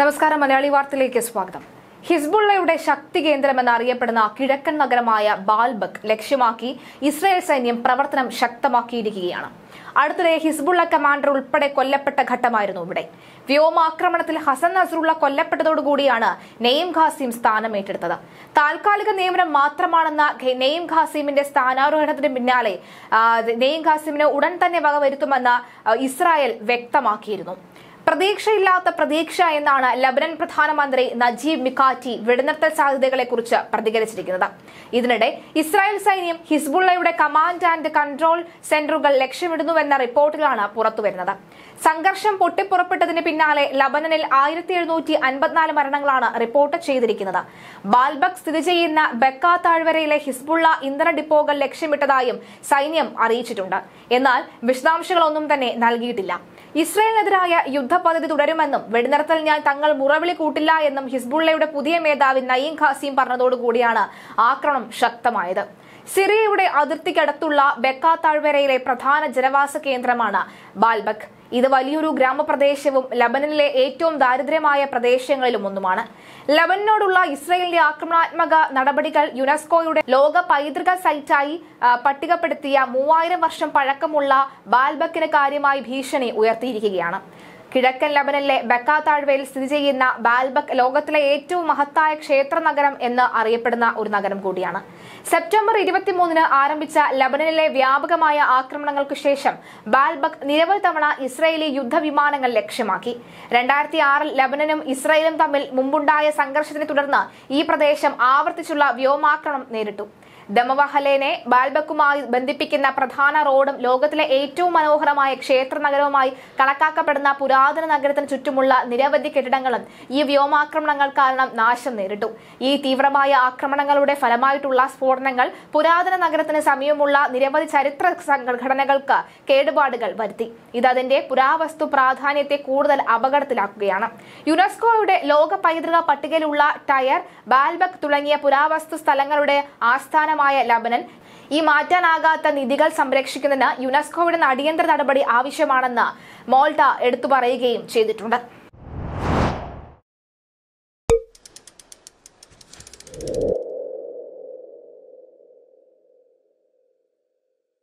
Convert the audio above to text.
നമസ്കാരം മലയാളി വാർത്തയിലേക്ക് സ്വാഗതം ഹിസ്ബുള്ളയുടെ ശക്തി കേന്ദ്രമെന്ന് അറിയപ്പെടുന്ന കിഴക്കൻ നഗരമായ ബാൽബക് ലക്ഷ്യമാക്കി ഇസ്രായേൽ സൈന്യം പ്രവർത്തനം ശക്തമാക്കിയിരിക്കുകയാണ് അടുത്തിടെ ഹിസ്ബുള്ള കമാൻഡർ ഉൾപ്പെടെ കൊല്ലപ്പെട്ട ഘട്ടമായിരുന്നു ഇവിടെ വ്യോമാക്രമണത്തിൽ ഹസൻ നസറുള്ള കൊല്ലപ്പെട്ടതോടുകൂടിയാണ് നെയ്ം ഖാസിം സ്ഥാനമേറ്റെടുത്തത് താൽക്കാലിക നിയമനം മാത്രമാണെന്ന ഖെ- നെയ്ം ഖാസിമിന്റെ സ്ഥാനാരോഹണത്തിന് പിന്നാലെ ആ, നെയ്ം ഖാസിമിന് ഉടൻ തന്നെ വകവരുത്തുമെന്ന് ആ, ഇസ്രായേൽ വ്യക്തമാക്കിയിരുന്നു പ്രതീക്ഷയില്ലാത്ത പ്രതീക്ഷ എന്നാണ് ലബനൻ പ്രധാനമന്ത്രി നജീബ് മിക്കാറ്റി വെടിനിർത്തൽ സാധ്യതകളെക്കുറിച്ച് പ്രതികരിച്ചിരിക്കുന്നത് ഇതിനിടെ ഇസ്രായേൽ സൈന്യം ഹിസ്ബുള്ളയുടെ കമാൻഡ് ആൻഡ് കൺട്രോൾ സെന്ററുകൾ ലക്ഷ്യമിടുന്നുവെന്ന റിപ്പോർട്ടുകളാണ് പുറത്തുവരുന്നത് സംഘർഷം പൊട്ടിപ്പുറപ്പെട്ടതിന് പിന്നാലെ ലബനനിൽ ആയിരത്തി എഴുന്നൂറ്റി അൻപത്തിനാല് മരണങ്ങളാണ് റിപ്പോർട്ട് ചെയ്തിരിക്കുന്നത് ബാൽബക് സ്ഥിതി ചെയ്യുന്ന ബക്ക താഴ്വരയിലെ ഹിസ്ബുള്ള ഇന്ധന ഡിപ്പോകൾ ലക്ഷ്യമിട്ടതായും സൈന്യം അറിയിച്ചിട്ടുണ്ട് എന്നാൽ വിശദാംശങ്ങളൊന്നും തന്നെ നൽകിയിട്ടില്ല ഇസ്രയേലിനെതിരായ യുദ്ധപദ്ധതി തുടരുമെന്നും വെടിനിർത്തൽ ഞാൻ തങ്ങൾ മുറവിളി കൂട്ടില്ല എന്നും ഹിസ്ബുള്ളയുടെ പുതിയ മേധാവി നയീം ഖാസിം പറഞ്ഞതോടുകൂടിയാണ് ആക്രമണം ശക്തമായത് സിറിയയുടെ അതിർത്തിക്കടുത്തുള്ള ബെക്ക താഴ്വരയിലെ പ്രധാന ജനവാസ കേന്ദ്രമാണ് ബാൽബക് ഇത് വലിയൊരു ഗ്രാമപ്രദേശവും ലബനനിലെ ഏറ്റവും ദാരിദ്ര്യമായ പ്രദേശങ്ങളിലും ഒന്നുമാണ് ലബനനോടുള്ള ഇസ്രയേലിന്റെ ആക്രമണാത്മക നടപടികൾ യുനെസ്കോയുടെ ലോക പൈതൃക സൈറ്റായി ആ, പട്ടികപ്പെടുത്തിയ മൂവായിരം വർഷം പഴക്കമുള്ള ബാൽബക്കിന് കാര്യമായി ഭീഷണി ഉയർത്തിയിരിക്കുകയാണ് കിഴക്കൻ ലബനനിലെ ബക്ക താഴ്വരയിൽ സ്ഥിതി ചെയ്യുന്ന ബാൽബക് ലോകത്തിലെ ഏറ്റവും മഹത്തായ ക്ഷേത്ര നഗരം എന്ന് അറിയപ്പെടുന്ന ഒരു നഗരം കൂടിയാണ് സെപ്റ്റംബർ ഇരുപത്തിമൂന്നിന് ആരംഭിച്ച ലബനനിലെ വ്യാപകമായ ആക്രമണങ്ങൾക്ക് ശേഷം ബാൽബക് നിരവധി തവണ ഇസ്രയേലി യുദ്ധവിമാനങ്ങൾ ലക്ഷ്യമാക്കി രണ്ടായിരത്തി ആറിൽ ലബനനും ഇസ്രയേലും തമ്മിൽ മുമ്പുണ്ടായ സംഘർഷത്തിനെ തുടർന്ന് ഈ പ്രദേശം ആവർത്തിച്ചുള്ള വ്യോമാക്രമണം നേരിട്ടു ദമവഹലേനെ ബാൽബക്കുമായി ബന്ധിപ്പിക്കുന്ന പ്രധാന റോഡും ലോകത്തിലെ ഏറ്റവും മനോഹരമായ ക്ഷേത്ര നഗരവുമായി കണക്കാക്കപ്പെടുന്ന പുരാതന നഗരത്തിന് ചുറ്റുമുള്ള നിരവധി കെട്ടിടങ്ങളും ഈ വ്യോമാക്രമണങ്ങൾ കാരണം നാശം നേരിട്ടു ഈ തീവ്രമായ ആക്രമണങ്ങളുടെ ഫലമായിട്ടുള്ള സ്ഫോടനങ്ങൾ പുരാതന നഗരത്തിന് സമീപമുള്ള നിരവധി ചരിത്ര സംഘടനകൾക്ക് കേടുപാടുകൾ വരുത്തി ഇത് അതിന്റെ പുരാവസ്തു പ്രാധാന്യത്തെ കൂടുതൽ അപകടത്തിലാക്കുകയാണ് യുനെസ്കോയുടെ ലോക പൈതൃക പട്ടികയിലുള്ള ടയർ ബാൽബക് തുടങ്ങിയ പുരാവസ്തു സ്ഥലങ്ങളുടെ ആസ്ഥാനമായ ലബനൻ ഈ മാറ്റാനാകാത്ത നിധികൾ സംരക്ഷിക്കുന്നതിന് യുനെസ്കോയുടെ അടിയന്തര നടപടി ആവശ്യമാണെന്ന് മോൾട്ട എടുത്തു പറയുകയും ചെയ്തിട്ടുണ്ട്